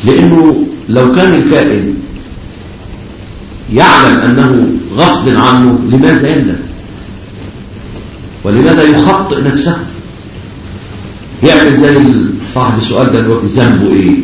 لأنه لو كان الكائن يعلم أنه غصب عنه لماذا يندم ولماذا يخطئ نفسه يعمل زي صاحب السؤال ده دلوقتي ذنبه ايه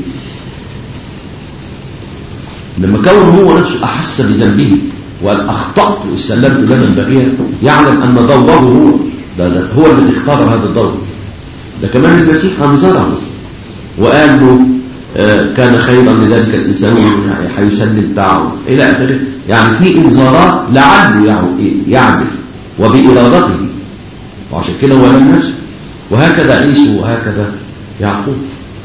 لما كون هو نفسه احس بذنبه وقال اخطأت واستلمت لمن بغيا يعلم ان دوره هو ده ده هو الذي اختار هذا الدور ده كمان المسيح انذره وقال له آه، كان خيرا لذلك الانسان حيسلم بتاعه الى اخره يعني في انذارات لعله يعو- يعمل وبارادته وعشان كده هو لم نفسه وهكذا عيسو وهكذا يعقوب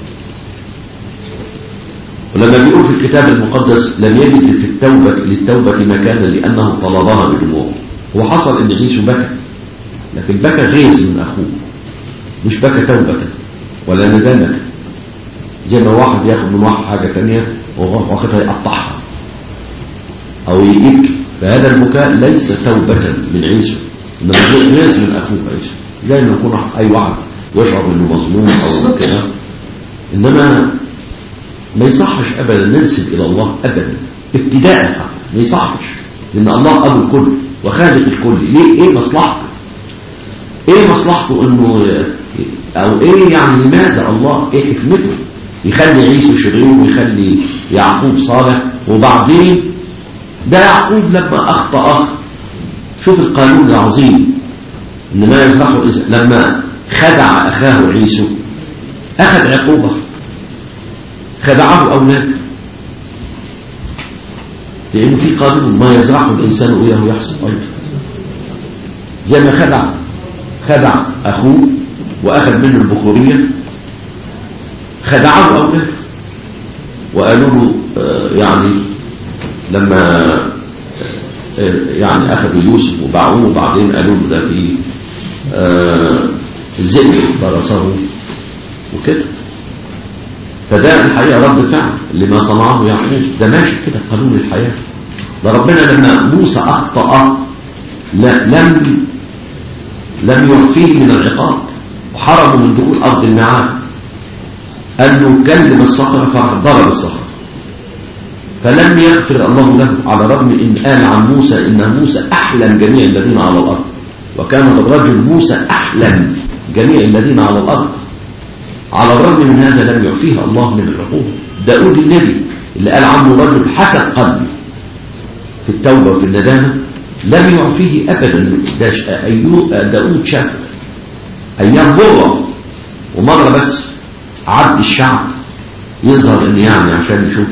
ولما بيقول في الكتاب المقدس لم يجد في التوبة للتوبة مكانا لأنه طلبها بدموع هو حصل ان عيسو بكى لكن بكى غيظ من أخوه مش بكى توبة ولا ندامة زي ما واحد ياخد من واحد حاجة تانية واخدها يقطعها أو يبكي فهذا البكاء ليس توبة من عيسو إنما غيظ من أخوه عيسو زي ما يكون أي واحد يشعر إنه مظلوم أو كده إنما ما يصحش ابدا ننسب الى الله ابدا ابتداء ما يصحش لان الله ابو الكل وخالق الكل ليه ايه مصلحته ايه مصلحته انه او ايه يعني لماذا الله ايه حكمته يخلي عيسى شرير ويخلي يعقوب صالح وبعدين ده يعقوب لما اخطا شوف القانون العظيم ان ما يزرعه الإنسان. لما خدع اخاه عيسو اخذ عقوبه خدعه أولاده لأنه في قانون ما يزرعه الإنسان إياه يحصل أيضا زي ما خدع خدع أخوه وأخذ منه البخورية خدعه أولاده وقالوا له آه، يعني لما آه، يعني أخذوا يوسف وباعوه وبعدين قالوا له ده في آه، الذئب درسه وكده فده الحقيقة رد فعل لما صنعه يعقوب ده ماشي كده قانون الحياة ده ربنا لما موسى أخطأ لا لم لم يعفيه من العقاب وحرمه من دخول أرض الميعاد قال له كلم الصخرة فضرب الصخرة فلم يغفر الله له على الرغم إن قال عن موسى إن موسى أحلم جميع الذين على الأرض وكان الرجل موسى أحلم جميع الذين على الأرض على الرغم من هذا لم يعفيه الله من العقوبة داود النبي اللي قال عنه رجل حسب قلبي في التوبة وفي الندامة لم يعفيه أبدا ده ش- أيوب داود شاف أيام مرة ومرة بس عد الشعب يظهر ان يعني عشان يشوف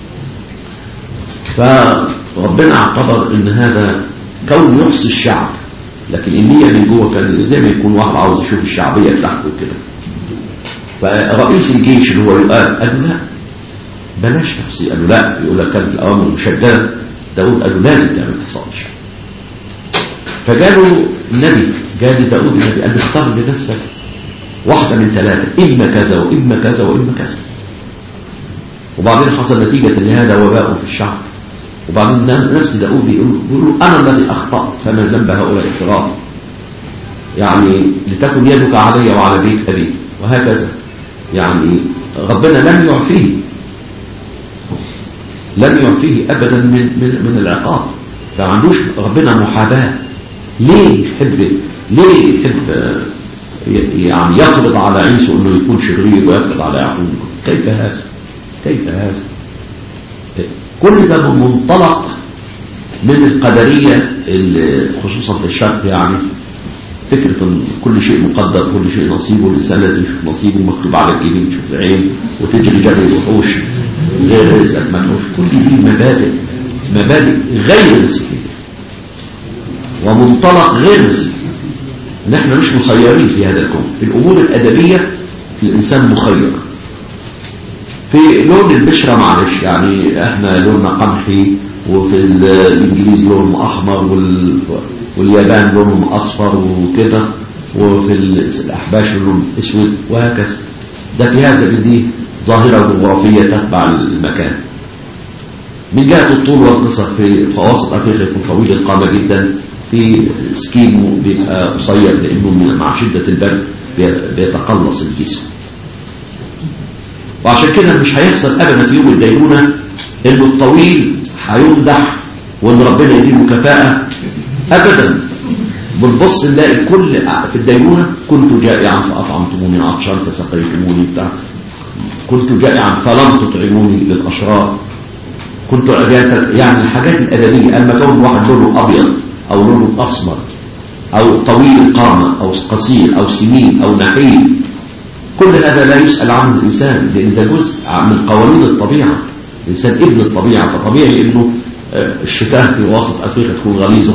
فربنا اعتبر ان هذا كون يحصي الشعب لكن النية من جوه كان زي ما يكون واحد عاوز يشوف الشعبية بتاعته كده فرئيس الجيش اللي هو يقال قال له لا بلاش تحصي قال له لا يقول لك كانت الأوامر مشددة داود قال له لازم تعمل حصاد الشعب فجاله النبي جاء داود النبي قال له اختار لنفسك واحدة من ثلاثة إما كذا وإما كذا وإما كذا وبعدين حصل نتيجة لهذا وباء في الشعب وبعدين نفس داود يقول يقول أنا الذي أخطأت فما ذنب هؤلاء الكرام يعني لتكن يدك علي وعلى بيت أبي وهكذا يعني ربنا لم يعفيه لم يعفيه أبدا من, من, من العقاب فما عندوش ربنا محاباة ليه يحب ليه يحب يعني يفرض على عيسى انه يكون شرير ويفرض على يعقوب كيف هذا كيف هذا كل ده من منطلق من القدرية خصوصا في الشرق يعني فكرة ان كل شيء مقدر كل شيء نصيبه الإنسان لازم يشوف نصيبه مكتوب على الإيدين تشوف العين وتجري جري الوحوش غير رزقك مدهوش كل دي مبادئ مبادئ غير مسيحية ومنطلق غير مسيحي نحن مش مسيرين في هذا الكون في الأمور الأدبية الإنسان مخير في لون البشرة معلش يعني احنا لوننا قمحي وفي الإنجليز لونهم أحمر وال... واليابان لونهم أصفر وكده وفي الأحباش لونهم أسود وهكذا ده في هذا دي ظاهرة جغرافية تتبع المكان من جهة الطول والقصر في فواسط أفريقيا يكون طويل القامة جدا في سكيمو بيبقى قصير لأنه مع شدة البرد بيتقلص الجسم وعشان كده مش هيحصل ابدا في يوم الدينونه انه الطويل هيمدح وان ربنا يديله كفاءه ابدا بنبص نلاقي كل في الدينونه كنت جائعا فاطعمتموني عطشان فسقيتموني بتاع كنت جائعا فلم تطعموني للاشرار كنت يعني الحاجات الادبيه اما كون واحد لونه ابيض او لونه اسمر او طويل القامه او قصير او سمين او نحيل كل هذا لا يسأل عنه الإنسان لأن ده جزء من قوانين الطبيعة الإنسان ابن الطبيعة فطبيعي أنه الشتاء في وسط أفريقيا تكون غليظة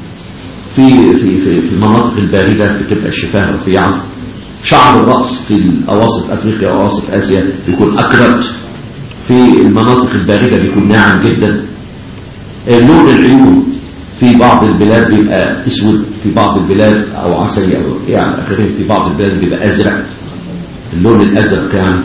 في في في في المناطق الباردة بتبقى الشفاه رفيعة شعر الرأس في أواسط أفريقيا وأواسط آسيا بيكون أكرت في المناطق الباردة بيكون ناعم جدا لون العيون في بعض البلاد بيبقى اسود في بعض البلاد او عسلي او يعني اخره في بعض البلاد بيبقى ازرق اللون الازرق يعني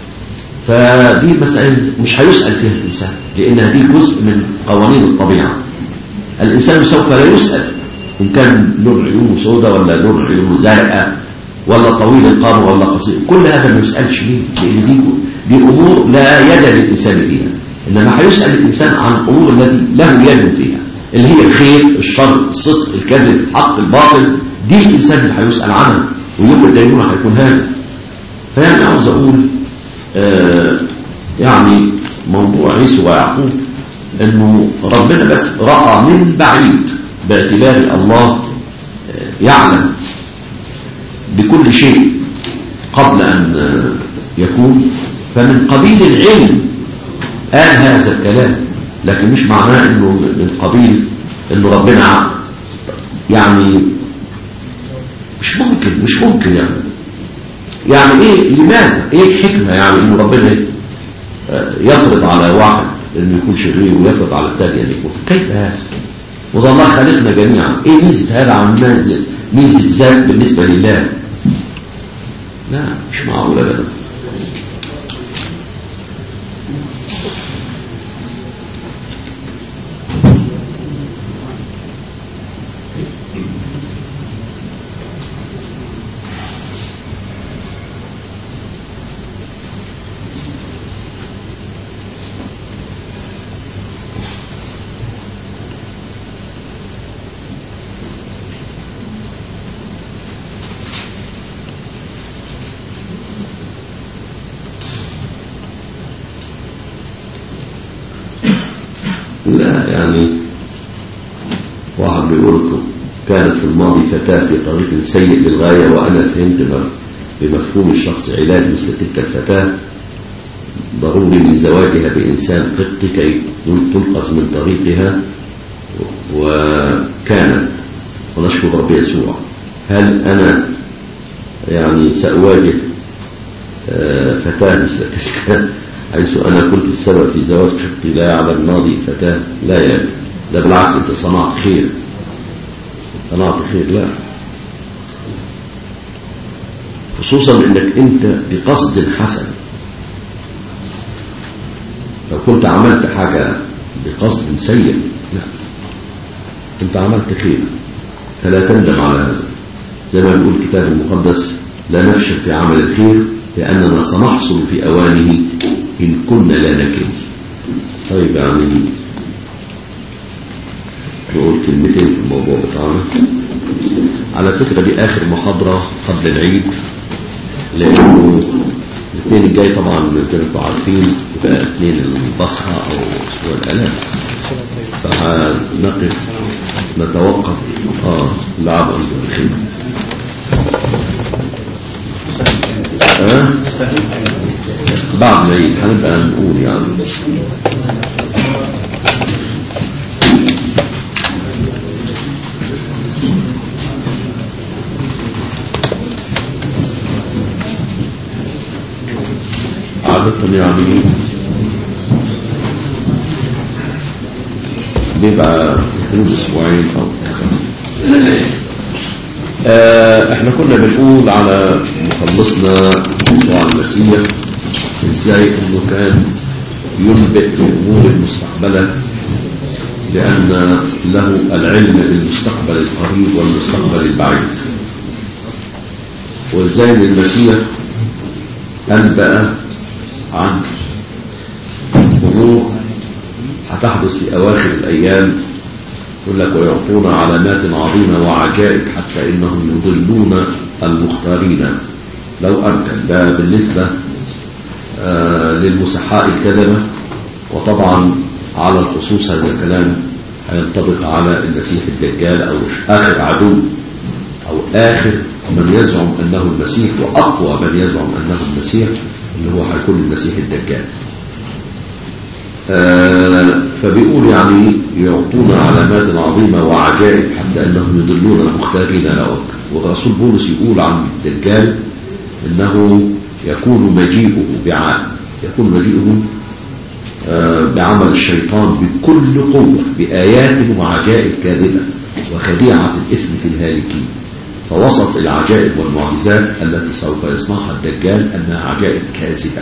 فدي مسائل مش هيسأل فيها الانسان لانها دي جزء من قوانين الطبيعة الانسان سوف لا يسأل ان كان لون عيونه سوداء ولا لون عيونه زرقاء ولا طويل القامة ولا قصير كل هذا ما يسألش ليه لان دي دي امور لا يد للانسان فيها انما هيسأل الانسان عن الامور التي له يد فيها اللي هي الخير الشر الصدق الكذب الحق الباطل دي الانسان اللي هيسأل عنها ويوم الدينونة هيكون هذا فيعني عاوز اقول آه يعني موضوع عيسو ويعقوب انه ربنا بس رأى من بعيد باعتبار الله آه يعلم بكل شيء قبل ان آه يكون فمن قبيل العلم قال هذا الكلام لكن مش معناه انه من قبيل انه ربنا يعني مش ممكن مش ممكن يعني يعني ايه لماذا ايه الحكمة يعني انه ربنا يفرض على واحد انه يكون شرير ويفرض على الثاني ان يكون كيف هذا وده الله خلقنا جميعا ايه ميزة هذا عن ميزة ميزة ذات بالنسبة لله لا مش معقول ابدا لا يعني واحد بيقول كانت في الماضي فتاة في طريق سيء للغاية وأنا فهمت بمفهوم الشخص علاج مثل تلك الفتاة ضروري من زواجها بإنسان قط كي تنقذ من طريقها وكانت ونشكر رب يسوع هل أنا يعني سأواجه فتاة مثل تلك حيث أنا كنت السبب في زواج حقي لا يعلم ماضي فتاة لا يعني ده بالعكس أنت صنعت خير صنعت خير لا خصوصا أنك أنت بقصد حسن لو كنت عملت حاجة بقصد سيء لا أنت عملت خير فلا تندم على هذا زي ما بيقول الكتاب المقدس لا نفشل في عمل الخير لأننا سنحصل في أوانه إن كنا لا نكل طيب يعني نقول كلمتين في الموضوع بتاعنا على فكرة دي آخر محاضرة قبل العيد لأنه الاثنين الجاي طبعا زي ما انتم عارفين يبقى اثنين البصحة أو أسبوع الآلاف فهنقف نتوقف اه لعب الخير أه؟ بعد ما هنبقى نقول يعني عادة يعني بيبقى حدود اسبوعين او آه احنا كنا بنقول على مخلصنا يسوع المسيح ازاي انه كان ينبئ بامور المستقبلة لان له العلم بالمستقبل القريب والمستقبل البعيد وازاي ان المسيح انبأ عن أمور هتحدث في أواخر الأيام يقول لك ويعطون علامات عظيمة وعجائب حتى إنهم يضلون المختارين لو أمكن ده بالنسبة آه للمسحاء الكذبة وطبعا على الخصوص هذا الكلام هينطبق على المسيح الدجال أو آخر عدو أو آخر من يزعم أنه المسيح وأقوى من يزعم أنه المسيح اللي هو هيكون المسيح الدجال آه فبيقول يعني يعطون علامات عظيمة وعجائب حتى أنهم يضلون المختارين لأوك والرسول بولس يقول عن الدجال أنه يكون مجيئه بعام يكون مجيئه آه بعمل الشيطان بكل قوة بآيات وعجائب كاذبة وخديعة الإثم في الهالكين فوسط العجائب والمعجزات التي سوف يصنعها الدجال أنها عجائب كاذبة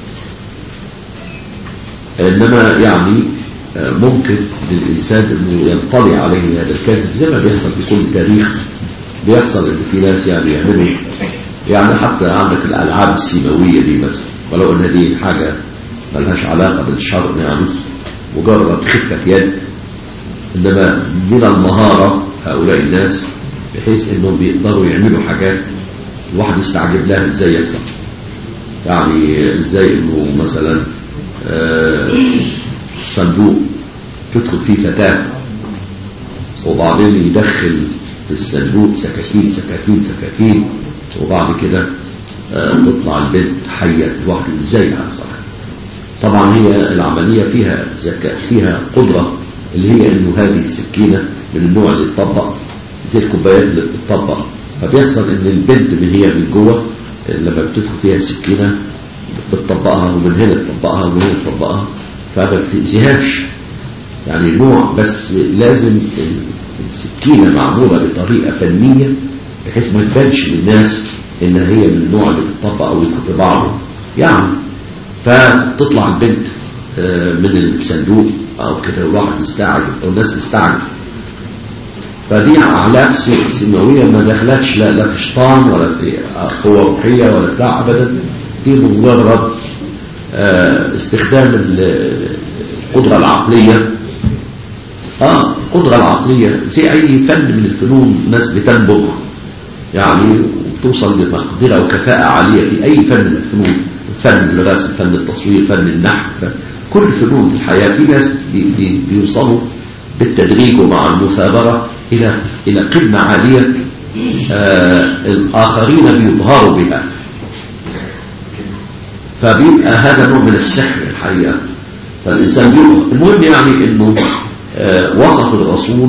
إنما يعني ممكن للإنسان أنه ينطلع عليه هذا الكذب زي ما بيحصل في كل تاريخ بيحصل أن في ناس يعني يعملوا يعني حتى عندك الألعاب السيماوية دي مثلا ولو أن دي حاجة ملهاش علاقة بالشر يعني مجرد خفة يد إنما من المهارة هؤلاء الناس بحيث أنهم بيقدروا يعملوا حاجات الواحد يستعجب لها إزاي يحصل يعني إزاي أنه مثلا آه صندوق تدخل فيه فتاة وبعدين يدخل في الصندوق سكاكين سكاكين سكاكين وبعد كده آه تطلع البنت حية لوحده ازاي يحصل طبعا هي العملية فيها ذكاء فيها قدرة اللي هي انه هذه السكينة من النوع اللي تطبق زي الكوبايات اللي بتطبق فبيحصل ان البنت من هي من جوه لما بتدخل فيها السكينة بتطبقها ومن هنا تطبقها ومن هنا تطبقها فما بتأذيهاش يعني نوع بس لازم السكينة معمولة بطريقة فنية بحيث ما تبانش للناس ان هي من النوع اللي بتطبق او يكون بعضه يعني فتطلع البنت من الصندوق او كده الواحد يستعجب او الناس تستعجب فدي اعلام سماويه ما دخلتش لا, لا في شيطان ولا في قوه روحيه ولا بتاع ابدا دي مجرد استخدام القدره العقليه اه القدره العقليه زي اي فن من الفنون ناس بتنبغ يعني وتوصل لمقدره وكفاءه عاليه في اي فن من الفنون فن الرسم فن التصوير فن النحت كل فنون الحياه في ناس بي بي بيوصلوا بالتدريج ومع المثابره الى الى قمه عاليه آه الاخرين بيظهروا بها فبيبقى هذا نوع من السحر الحقيقه فالانسان بيظهر المهم يعني انه آه وصف الرسول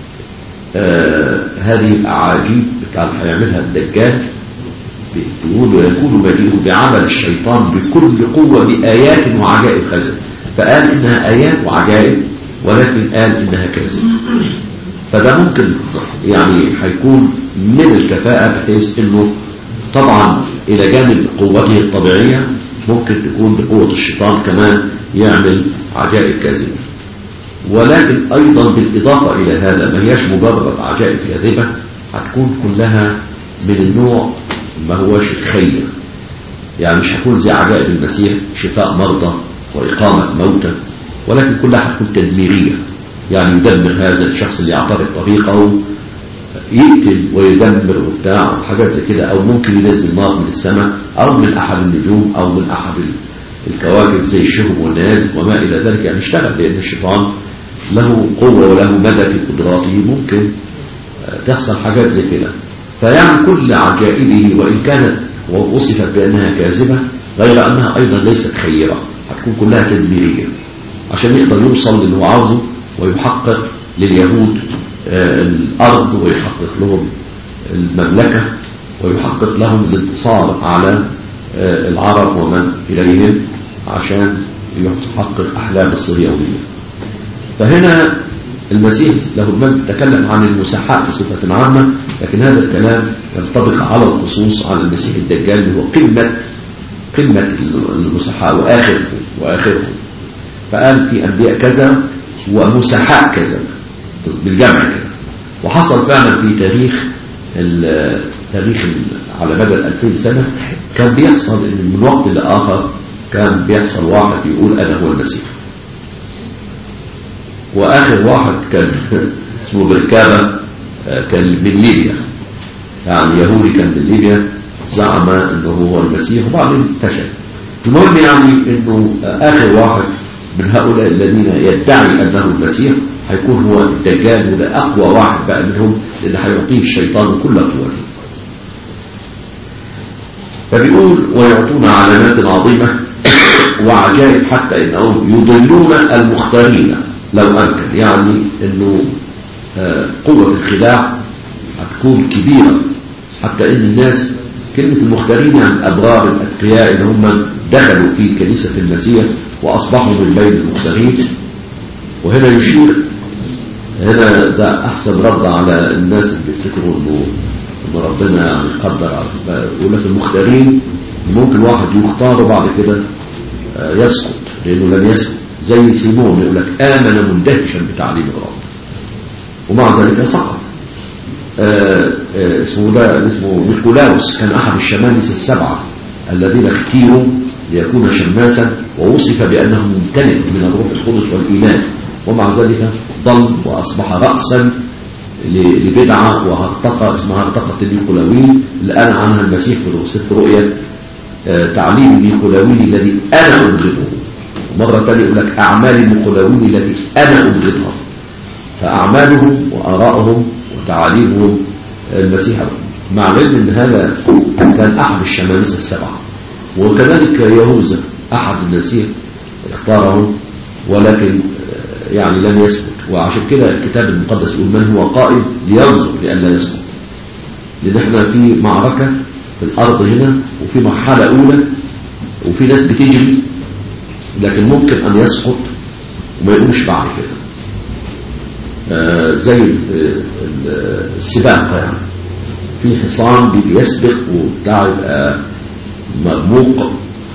آه هذه الاعاجيب بتاع اللي هيعملها الدجال بيقول ويكون مجيئه بعمل الشيطان بكل قوة بآيات وعجائب خزن فقال إنها آيات وعجائب ولكن قال إنها كاذب فده ممكن يعني هيكون من الكفاءة بحيث إنه طبعا إلى جانب قوته الطبيعية ممكن تكون بقوة الشيطان كمان يعمل عجائب كاذبة ولكن أيضا بالإضافة إلى هذا ما هياش مجرد عجائب كاذبة هتكون كلها من النوع ما هوش خير يعني مش هتكون زي عجائب المسيح شفاء مرضى وإقامة موتى ولكن كلها هتكون تدميرية يعني يدمر هذا الشخص اللي يعترف طريقه يقتل ويدمر وبتاع وحاجات زي كده أو ممكن ينزل نار من السماء أو من أحد النجوم أو من أحد الكواكب زي الشهب والنيازك وما إلى ذلك يعني اشتغل لأن الشيطان له قوة وله مدى في قدراته ممكن تحصل حاجات زي كده فيعني كل عجائبه وإن كانت وصفت بأنها كاذبة غير أنها أيضا ليست خيرة هتكون كلها تدميرية عشان يقدر يوصل للي هو عاوزه ويحقق لليهود الأرض ويحقق لهم المملكة ويحقق لهم الانتصار على العرب ومن إليهم عشان يحقق أحلام الصهيونية فهنا المسيح له المجد تكلم عن المسحاء بصفة عامة لكن هذا الكلام ينطبق على الخصوص على المسيح الدجال اللي هو قمة قمة المسحاء وآخرهم وآخرهم فقال في أنبياء كذا ومسحاء كذا بالجمع كده وحصل فعلا في تاريخ تاريخ على مدى 2000 سنة كان بيحصل ان من وقت لآخر كان بيحصل واحد يقول أنا هو المسيح وآخر واحد كان اسمه بركابة كان من ليبيا يعني يهودي كان من ليبيا زعم انه هو المسيح وبعدين فشل المهم يعني انه اخر واحد من هؤلاء الذين يدعي انه المسيح هيكون هو الدجال وده اقوى واحد بقى منهم اللي هيعطيه الشيطان كل قوته فبيقول ويعطون علامات عظيمة وعجائب حتى انهم يضلون المختارين لو امكن يعني انه قوة الخداع هتكون كبيرة حتى ان الناس كلمة المختارين يعني الأبرار الأتقياء اللي هم دخلوا في كنيسة المسيح وأصبحوا من بين المختارين وهنا يشير هنا ده أحسن رد على الناس اللي بيفتكروا إنه إن ربنا يعني قدر على يقول لك المختارين ممكن واحد يختار وبعد كده يسقط لأنه لم يسقط زي سيمون يقول لك آمن مندهشا بتعليم الرب ومع ذلك سقط آه آه اسمه ده اسمه نيكولاوس كان أحد الشمامسة السبعة الذين اختيروا ليكون شماسا ووصف بأنه ممتلئ من الروح القدس والإيمان ومع ذلك ضل وأصبح رأسا لبدعة وهرطقة اسمها هرطقة النيكولاويين اللي قال عنها المسيح في سفر رؤيا آه تعليم النيكولاويين الذي أنا أبغضه مرة ثانية يقول لك أعمال النيكولاويين التي أنا أبغضها فأعمالهم وآرائهم وتعاليمهم المسيح مع العلم ان هذا كان احد الشمامسة السبعة وكذلك يهوذا احد المسيح اختاره ولكن يعني لم يثبت وعشان كده الكتاب المقدس يقول من هو قائد لينظر لئلا يسقط لان احنا في معركة في الارض هنا وفي مرحلة اولى وفي ناس بتجري لكن ممكن ان يسقط وما يقومش بعد كده آه زي السباق يعني في حصان بيسبق وبتاع يبقى مرموق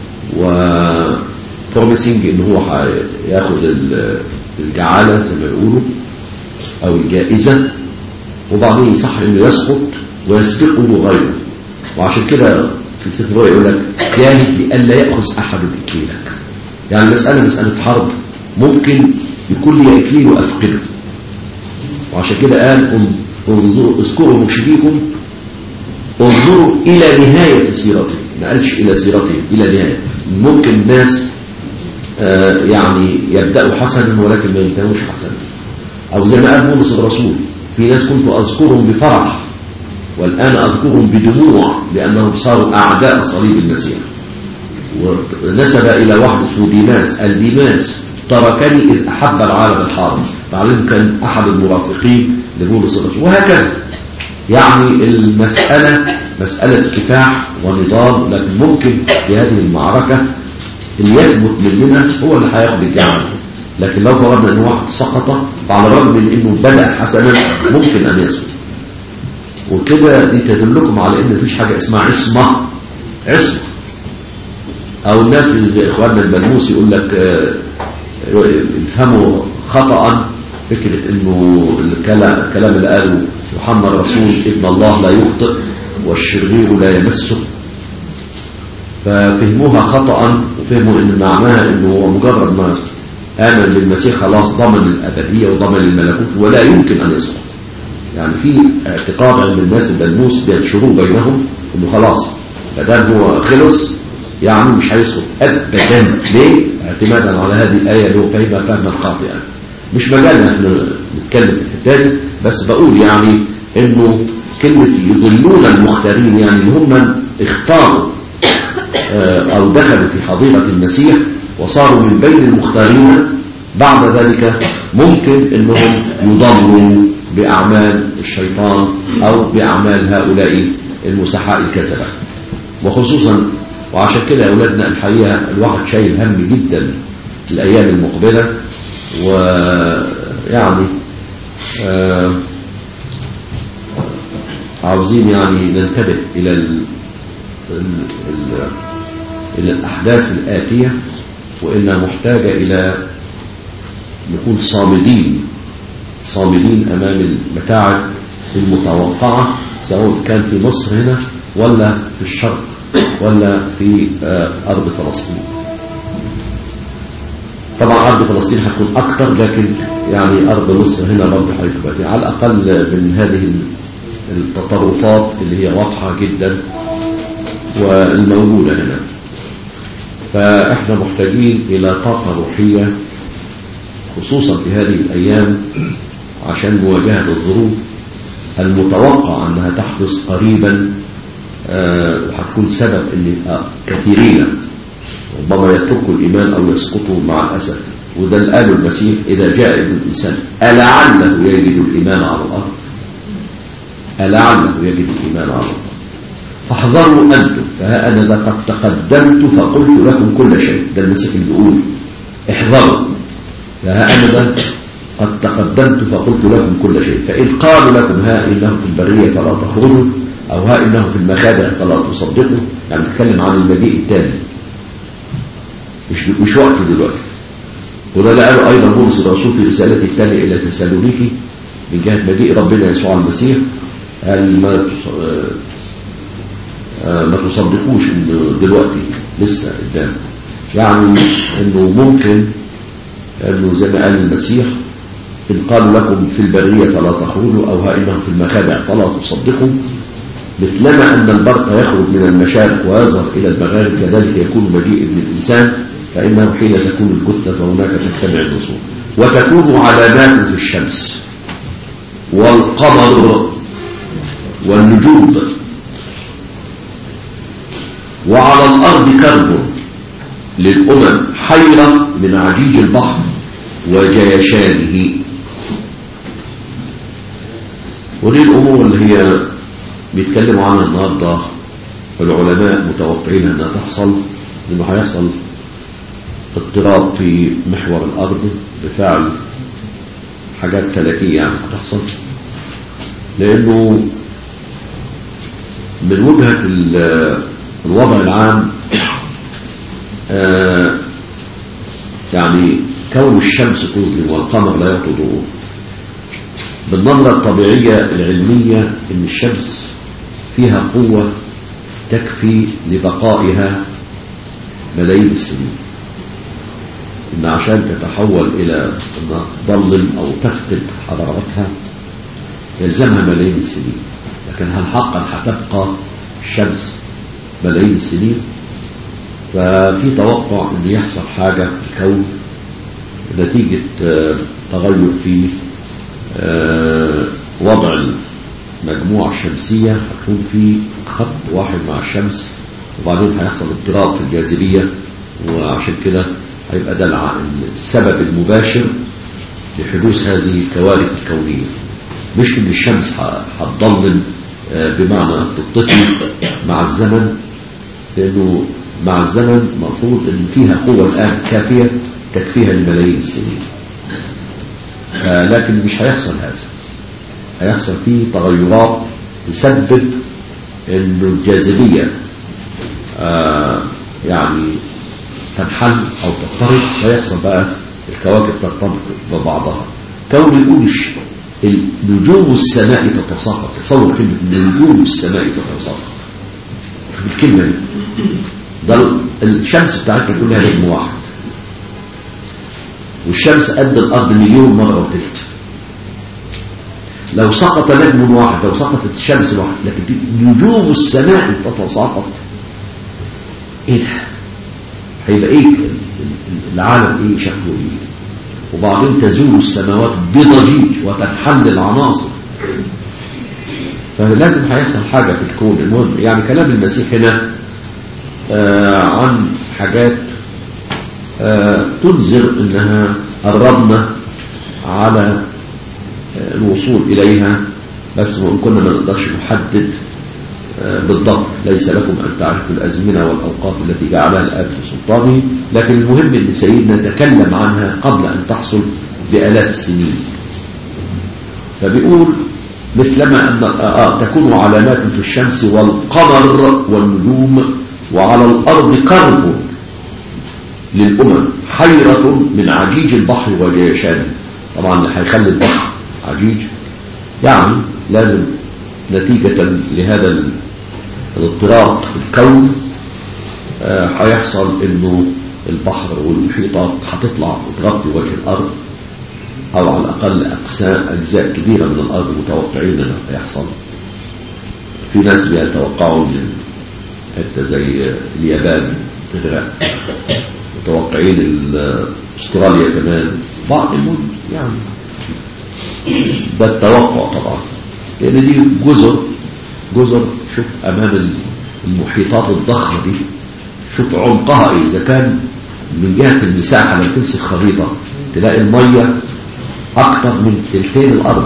وبروميسنج ان هو هياخد الجعاله زي ما يقولوا او الجائزه وبعدين يصح انه يسقط ويسبقه غيره وعشان كده في سفر يقول لك جاهد لئلا ياخذ احد اكليلك يعني المساله مساله حرب ممكن يكون لي اكليل وافقده وعشان كده قال انظروا اذكروا مرشديكم انظروا الى نهاية سيرته ما قالش الى سيرته الى نهاية ممكن الناس آه يعني يبدأوا حسنا ولكن ما ينتهوش حسنا او زي ما قال بولس الرسول في ناس كنت اذكرهم بفرح والان اذكرهم بدموع لانهم صاروا اعداء صليب المسيح ونسب الى واحد اسمه ديماس الديماس تركني إذ أحب العالم الحاضر بعدين كان أحد المرافقين لبولس الرسول وهكذا يعني المسألة مسألة كفاح ونضال لكن ممكن في هذه المعركة اللي يثبت مننا هو اللي هياخد الجعل لكن لو فرضنا ان واحد سقط فعلى الرغم من انه بدأ حسنا ممكن ان يسقط وكده دي تدلكم على ان مفيش حاجة اسمها عصمة عصمة او الناس اللي اخواننا البنوس يقول لك آه يفهموا خطأ فكرة انه الكلام اللي قاله محمد رسول ابن الله لا يخطئ والشرير لا يمسه ففهموها خطأ وفهموا ان معناها انه هو مجرد ما آمن بالمسيح خلاص ضمن الأبدية وضمن الملكوت ولا يمكن أن يسقط يعني في اعتقاد عند الناس البلموس بينشروه بينهم انه خلاص فدام هو خلص يعني مش هيسقط ابدا ليه اعتمادا على هذه الايه اللي هو فاهمها فهما خاطئا مش مجالنا احنا نتكلم في الحته دي بس بقول يعني انه كلمه يضلون المختارين يعني اللي هم اختاروا اه او دخلوا في حظيره المسيح وصاروا من بين المختارين بعد ذلك ممكن انهم يضلوا باعمال الشيطان او باعمال هؤلاء المسحاء الكذبه وخصوصا وعشان كده يا أولادنا الحقيقة الواحد شايل هم جدا الأيام المقبلة ويعني آه عاوزين يعني ننتبه إلى ال ال ال إلى الأحداث الآتية وإنها محتاجة إلى نكون صامدين صامدين أمام المتاعب المتوقعة سواء كان في مصر هنا ولا في الشرق ولا في أرض فلسطين طبعا أرض فلسطين هتكون أكتر لكن يعني أرض مصر هنا برضه هتبقى على الأقل من هذه التطرفات اللي هي واضحة جدا والموجودة هنا فإحنا محتاجين إلى طاقة روحية خصوصا في هذه الأيام عشان مواجهة الظروف المتوقع أنها تحدث قريبا أه وهتكون سبب أن كثيرين ربما يتركوا الإيمان أو يسقطوا مع الأسف وده اللي قاله المسيح إذا جاء ابن الإنسان ألعله يجد الإيمان على الأرض ألعله يجد الإيمان على الأرض فاحذروا أنتم فها أنا ذا قد تقدمت فقلت لكم كل شيء ده المسيح اللي بيقول احذروا فها أنا ذا قد تقدمت فقلت لكم كل شيء فإن قالوا لكم ها إنه في البرية فلا تخرجوا أو ها إنه في المخادع فلا تصدقوا يعني نتكلم عن المجيء التالي مش مش وقته دلوقتي وده اللي قاله أيضا بولس الرسول في رسالته الثانية إلى تسالونيكي من جهة مجيء ربنا يسوع المسيح قال ما ما تصدقوش انه دلوقتي لسه قدام يعني انه ممكن انه زي ما قال المسيح ان قالوا لكم في البرية فلا تخرجوا او ها انهم في المخادع فلا تصدقوا مثلما ان البرق يخرج من المشارق ويظهر الى المغارب كذلك يكون مجيء ابن الانسان فانه حين تكون الجثة فهناك تجتمع النصوص وتكون علامات في الشمس والقمر والنجوم وعلى الأرض كرب للأمم حيرة من عجيج البحر وجيشانه ودي الأمور اللي هي بيتكلموا عنها النهاردة العلماء متوقعين أنها تحصل إنه هيحصل اضطراب في محور الأرض بفعل حاجات فلكية يعني هتحصل لأنه من وجهة الوضع العام آه يعني كون الشمس تظلم والقمر لا يعطي ضوء بالنظرة الطبيعية العلمية ان الشمس فيها قوة تكفي لبقائها ملايين السنين ان عشان تتحول الى انها تظلم او تفقد حرارتها يلزمها ملايين السنين لكن هل حقا هتبقى الشمس ملايين السنين ففي توقع ان يحصل حاجة في الكون نتيجة تغير في وضع المجموعة الشمسية هتكون في خط واحد مع الشمس وبعدين هيحصل اضطراب في الجاذبية وعشان كده هيبقى ده السبب المباشر لحدوث هذه الكوارث الكونية مش ان الشمس هتضلم بمعنى تطفي مع الزمن لانه مع الزمن مفروض ان فيها قوة الان كافية تكفيها لملايين السنين لكن مش هيحصل هذا هيحصل فيه تغيرات تسبب انه الجاذبية آه يعني تنحل او تضطرب ويحصل بقى الكواكب ترتبط ببعضها كون يقول نجوم السماء تتساقط تصور كلمة نجوم السماء تتساقط الكلمة دي ده الشمس بتاعتنا كلها نجم واحد والشمس قد الأرض مليون مرة وتلت لو سقط نجم واحد لو سقطت الشمس واحد لكن دي نجوم السماء تتساقط ايه ده هيبقى ايه العالم ايه شكله ايه وبعدين تزول السماوات بضجيج وتنحل العناصر فلازم هيحصل حاجة في الكون المهم يعني كلام المسيح هنا آه عن حاجات آه تنذر انها قربنا على آه الوصول اليها بس وان كنا ما نقدرش نحدد بالضبط ليس لكم أن تعرفوا الأزمنة والأوقات التي جعلها الآب في سلطانه لكن المهم أن سيدنا تكلم عنها قبل أن تحصل بآلاف السنين فبيقول مثلما أن آه تكون علامات في الشمس والقمر والنجوم وعلى الأرض كرب للأمم حيرة من عجيج البحر وجيشانه طبعا اللي هيخلي البحر عجيج يعني لازم نتيجة لهذا الاضطراب في الكون هيحصل انه البحر والمحيطات هتطلع وتغطي وجه الأرض أو على الأقل أقسام أجزاء كبيرة من الأرض متوقعين أنه هيحصل في ناس بيتوقعوا من حتة زي اليابان تغرق متوقعين ال- استراليا كمان بعض المدن يعني ده التوقع طبعا لأن دي جزر جزر شوف أمام المحيطات الضخمة دي شوف عمقها إيه إذا كان من جهة المساحة لما تمسك خريطة تلاقي المية أكتر من تلتين الأرض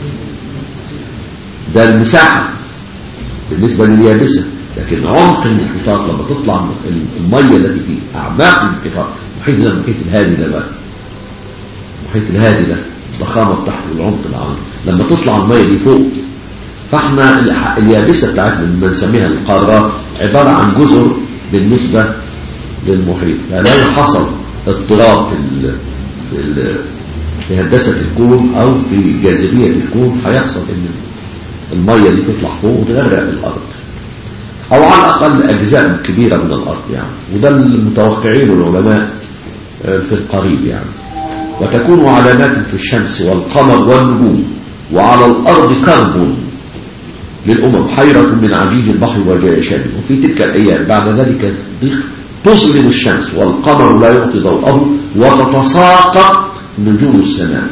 ده المساحة بالنسبة لليابسة لكن عمق المحيطات لما تطلع المية التي في أعماق المحيطات محيط ده المحيط الهادي ده بقى المحيط الهادي ده ضخامة بتاعته والعمق العالي لما تطلع المية دي فوق فاحنا الح- اليابسة بتاعتنا اللي بنسميها القارات عبارة عن جزر بالنسبة للمحيط فلو حصل اضطراب في ال- في ال- في هندسة الكون أو في جاذبية الكون هيحصل إن المية دي تطلع فوق وتغرق الأرض أو على الأقل أجزاء كبيرة من الأرض يعني وده المتوقعين العلماء آه، في القريب يعني وتكون علامات في الشمس والقمر والنجوم وعلى الأرض كرب للأمم حيرة من عجيج البحر وجيشانه وفي تلك الأيام بعد ذلك الضيق تظلم الشمس والقمر لا يعطي ضوءه وتتساقط نجوم السماء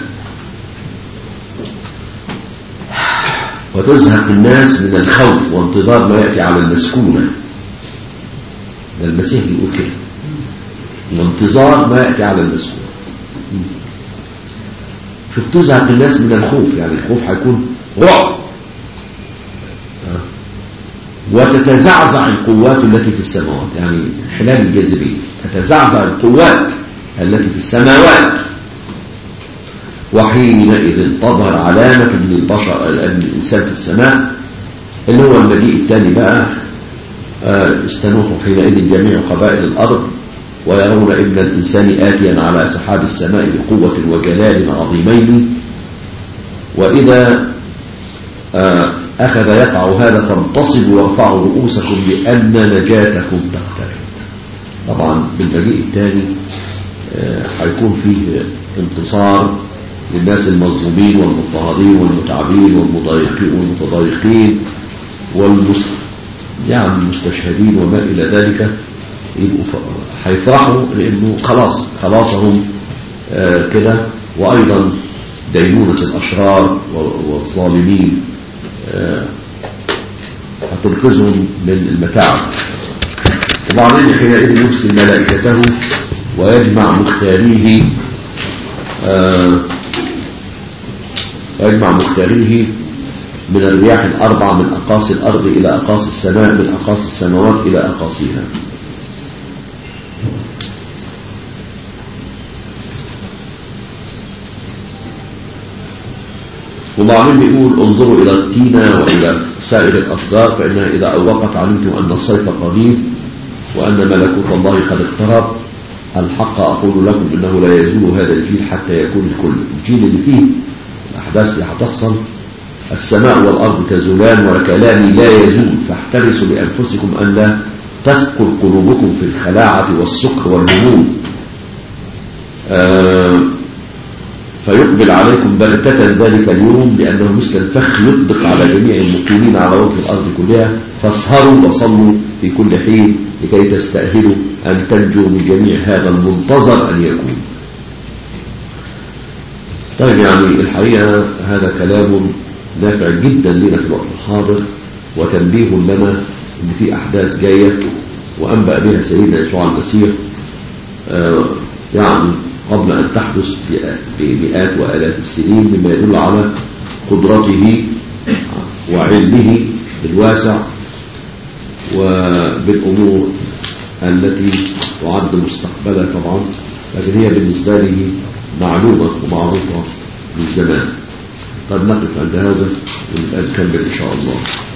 وتزهق الناس من الخوف وانتظار ما يأتي على المسكونة ده المسيح بيقول كده وانتظار ما يأتي على المسكونة شوف تزهق الناس من الخوف يعني الخوف هيكون رعب وتتزعزع القوات التي في السماوات يعني خلال الجاذبية تتزعزع القوات التي في السماوات وحينئذ تظهر علامة من البشر من الإنسان في السماء اللي هو المجيء الثاني بقى آه، استنوح حينئذ جميع قبائل الأرض ويرون ابن الإنسان آتيا على سحاب السماء بقوة وجلال عظيمين وإذا آه، أخذ يقع هذا فانتصبوا وارفعوا رؤوسكم لأن نجاتكم تقترب طبعا بالمجيء الثاني آه، هيكون فيه انتصار للناس المظلومين والمضطهدين والمتعبين والمضايقين والمتضايقين والمس يعني المستشهدين وما إلى ذلك يبقوا ف- هيفرحوا لأنه خلاص خلاصهم آه، كده وأيضا دينونة الأشرار و- والظالمين آه، هتنقذهم من المتاعب وبعدين حينئذ يرسل ملائكته ويجمع مختاريه آه، ويجمع مختاريه من الرياح الأربع من أقاصي الأرض إلى أقاصي السماء من أقاصي السماوات إلى أقاصيها وبعدين بيقول انظروا إلى التينة وإلى سائر الأشجار فإنها إذا أوقت علمتم أن الصيف قريب وأن ملكوت الله قد اقترب الحق أقول لكم إنه لا يزول هذا الجيل حتى يكون الكل الجيل اللي فيه الأحداث اللي هتحصل السماء والأرض تزولان وكلامي لا يزول فاحترسوا لأنفسكم أن لا تثقل قلوبكم في الخلاعة والسكر والهموم آه فيقبل عليكم بغتة ذلك اليوم لأنه مثل الفخ يطبق على جميع المقيمين على وجه الأرض كلها فاسهروا وصلوا في كل حين لكي تستأهلوا أن تنجوا من جميع هذا المنتظر أن يكون طيب يعني الحقيقة هذا كلام نافع جدا لنا في الوقت الحاضر وتنبيه لنا ان في احداث جايه وانبأ بها سيدنا يسوع المسيح آه يعني قبل ان تحدث بمئات والاف السنين مما يدل على قدرته وعلمه الواسع وبالامور التي تعد مستقبلا طبعا لكن هي بالنسبه له معلومه ومعروفه من زمان طب نقف عند هذا ونبقى نكمل ان شاء الله